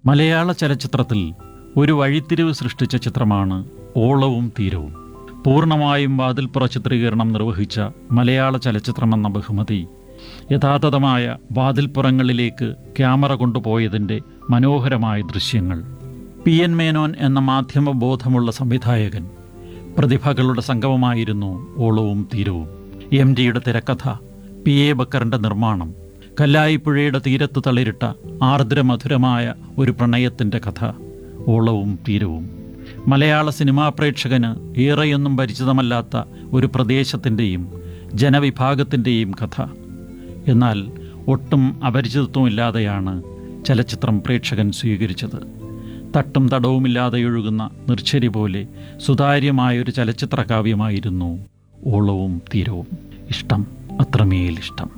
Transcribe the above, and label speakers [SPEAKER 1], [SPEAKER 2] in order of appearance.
[SPEAKER 1] മലയാള ചലച്ചിത്രത്തിൽ ഒരു വഴിത്തിരിവ് സൃഷ്ടിച്ച ചിത്രമാണ് ഓളവും തീരവും പൂർണ്ണമായും വാതിൽപ്പുറ ചിത്രീകരണം നിർവഹിച്ച മലയാള ചലച്ചിത്രമെന്ന ബഹുമതി യഥാതഥമായ വാതിൽപ്പുറങ്ങളിലേക്ക് ക്യാമറ കൊണ്ടുപോയതിൻ്റെ മനോഹരമായ ദൃശ്യങ്ങൾ പി എൻ മേനോൻ എന്ന മാധ്യമ ബോധമുള്ള സംവിധായകൻ പ്രതിഭകളുടെ സംഗമമായിരുന്നു ഓളവും തീരവും എം ജിയുടെ തിരക്കഥ പി എ ബക്കറിൻ്റെ നിർമ്മാണം കല്ലായിപ്പുഴയുടെ തീരത്ത് തളിരിട്ട ആർദ്രമധുരമായ ഒരു പ്രണയത്തിൻ്റെ കഥ ഓളവും തീരവും മലയാള സിനിമാ പ്രേക്ഷകന് ഏറെയൊന്നും പരിചിതമല്ലാത്ത ഒരു പ്രദേശത്തിൻ്റെയും ജനവിഭാഗത്തിൻ്റെയും കഥ എന്നാൽ ഒട്ടും അപരിചിതത്വമില്ലാതെയാണ് ചലച്ചിത്രം പ്രേക്ഷകൻ സ്വീകരിച്ചത് തട്ടും തടവുമില്ലാതെ ഒഴുകുന്ന നിർച്ചരി പോലെ സുതാര്യമായൊരു ചലച്ചിത്ര കാവ്യമായിരുന്നു ഓളവും തീരവും ഇഷ്ടം അത്രമേൽ ഇഷ്ടം